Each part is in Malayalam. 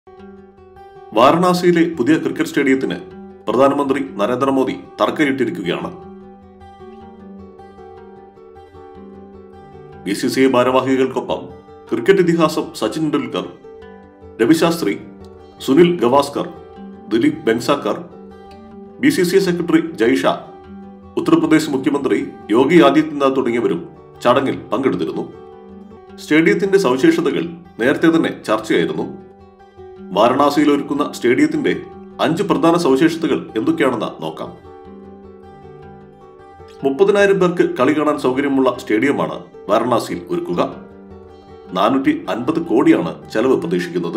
വാരണാസിയിലെ പുതിയ ക്രിക്കറ്റ് സ്റ്റേഡിയത്തിന് പ്രധാനമന്ത്രി നരേന്ദ്രമോദി തറക്കല്ലിട്ടിരിക്കുകയാണ് ബി സി സി ഐ ഭാരവാഹികൾക്കൊപ്പം ക്രിക്കറ്റ് ഇതിഹാസം Sachin Tendulkar Ravi Shastri Sunil Gavaskar Dilip Vengsarkar B C C I secretary Jay Shah Uttar Pradesh മുഖ്യമന്ത്രി യോഗി ആദിത്യനാഥ് തുടങ്ങിയവരും ചടങ്ങിൽ പങ്കെടുത്തിരുന്നു സ്റ്റേഡിയത്തിന്റെ സവിശേഷതകൾ നേരത്തെ തന്നെ ചർച്ചയായിരുന്നു വാരണാസിയിൽ ഒരുക്കുന്ന സ്റ്റേഡിയത്തിന്റെ അഞ്ച് പ്രധാന സവിശേഷതകൾ എന്തൊക്കെയാണെന്ന് നോക്കാം മുപ്പതിനായിരം പേർക്ക് കളി കാണാൻ സൗകര്യമുള്ള സ്റ്റേഡിയമാണ് വാരണാസിയിൽ ഒരുക്കുക നാനൂറ്റി അൻപത് കോടിയാണ് ചെലവ് പ്രതീക്ഷിക്കുന്നത്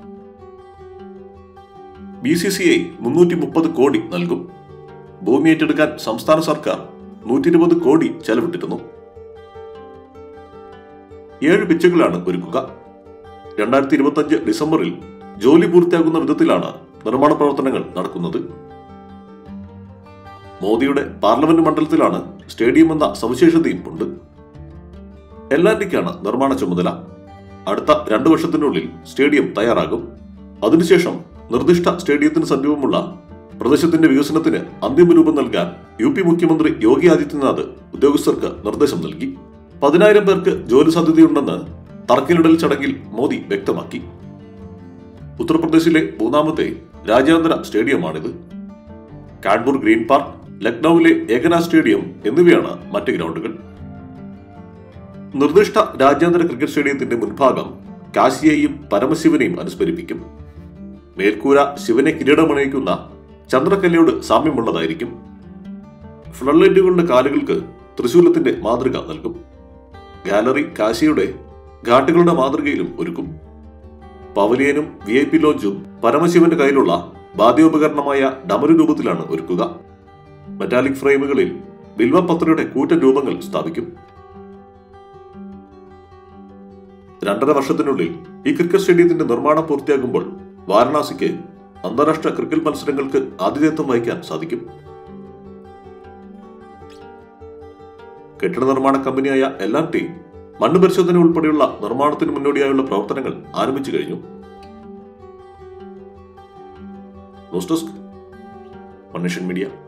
ബി സി സി ഐ മുന്നൂറ്റി മുപ്പത് കോടി നൽകും ഭൂമി ഏറ്റെടുക്കാൻ സംസ്ഥാന സർക്കാർ നൂറ്റി ഇരുപത് കോടി ചെലവിട്ടിരുന്നു ഏഴ് പിച്ചുകളാണ് ഒരുക്കുക രണ്ടായിരത്തി ഇരുപത്തി ഡിസംബറിൽ ജോലി പൂർത്തിയാകുന്ന വിധത്തിലാണ് നിർമ്മാണ പ്രവർത്തനങ്ങൾ നടക്കുന്നത് മോദിയുടെ പാർലമെന്റ് മണ്ഡലത്തിലാണ് സ്റ്റേഡിയം എന്ന സവിശേഷതയും ഉണ്ട് എൽ ആൻഡിക്കാണ് നിർമ്മാണ ചുമതല അടുത്ത രണ്ടു വർഷത്തിനുള്ളിൽ സ്റ്റേഡിയം തയ്യാറാകും അതിനുശേഷം നിർദ്ദിഷ്ട സ്റ്റേഡിയത്തിന് സമീപമുള്ള പ്രദേശത്തിന്റെ വികസനത്തിന് അന്തിമ രൂപം നൽകാൻ യു പി മുഖ്യമന്ത്രി യോഗി ആദിത്യനാഥ് ഉദ്യോഗസ്ഥർക്ക് നിർദ്ദേശം നൽകി പതിനായിരം പേർക്ക് ജോലി സാധ്യതയുണ്ടെന്ന് തറക്കല്ലിടൽ ചടങ്ങിൽ മോദി വ്യക്തമാക്കി ഉത്തർപ്രദേശിലെ മൂന്നാമത്തെ രാജ്യാന്തര സ്റ്റേഡിയമാണിത് കാൺപൂർ ഗ്രീൻ പാർക്ക് ലക്നൌവിലെ ഏകന സ്റ്റേഡിയം എന്നിവയാണ് മറ്റ് ഗ്രൗണ്ടുകൾ നിർദ്ദിഷ്ട രാജ്യാന്തര ക്രിക്കറ്റ് സ്റ്റേഡിയത്തിന്റെ മുൻഭാഗം കാശിയെയും പരമശിവനെയും അനുസ്മരിപ്പിക്കും മേൽക്കൂര ശിവനെ കിരീടമണിയിക്കുന്ന ചന്ദ്രക്കല്ലയോട് സാമ്യമുള്ളതായിരിക്കും ഫ്ലഡ്ലൈറ്റുകളുടെ കാലുകൾക്ക് തൃശൂലത്തിന്റെ മാതൃക നൽകും ഗാലറി കാശിയുടെ ഘാട്ടുകളുടെ മാതൃകയിലും ഒരുക്കും പവലിയനും വി ഐ പി ലോഞ്ചും പരമശിവന്റെ കയ്യിലുള്ള വാദ്യോപകരണമായ ഡമരു രൂപത്തിലാണ് ഒരുക്കുക മെറ്റാലിക് ഫ്രെയിമുകളിൽ ബിൽവപത്രയുടെ കൂറ്റൻ രൂപങ്ങൾ സ്ഥാപിക്കും രണ്ടര വർഷത്തിനുള്ളിൽ ഈ ക്രിക്കറ്റ് സ്റ്റേഡിയത്തിന്റെ നിർമ്മാണം പൂർത്തിയാകുമ്പോൾ വാരണാസിക്ക് അന്താരാഷ്ട്ര ക്രിക്കറ്റ് മത്സരങ്ങൾക്ക് ആതിഥേയത്വം വഹിക്കാൻ സാധിക്കും കെട്ടിട നിർമ്മാണ കമ്പനിയായ എൽ ആർ ടി മണ്ണ് പരിശോധന ഉൾപ്പെടെയുള്ള നിർമ്മാണത്തിന് മുന്നോടിയായുള്ള പ്രവർത്തനങ്ങൾ ആരംഭിച്ചു കഴിഞ്ഞു ന്യൂസ് ഡെസ്ക് മണ്ണേഷ്യൻ മീഡിയ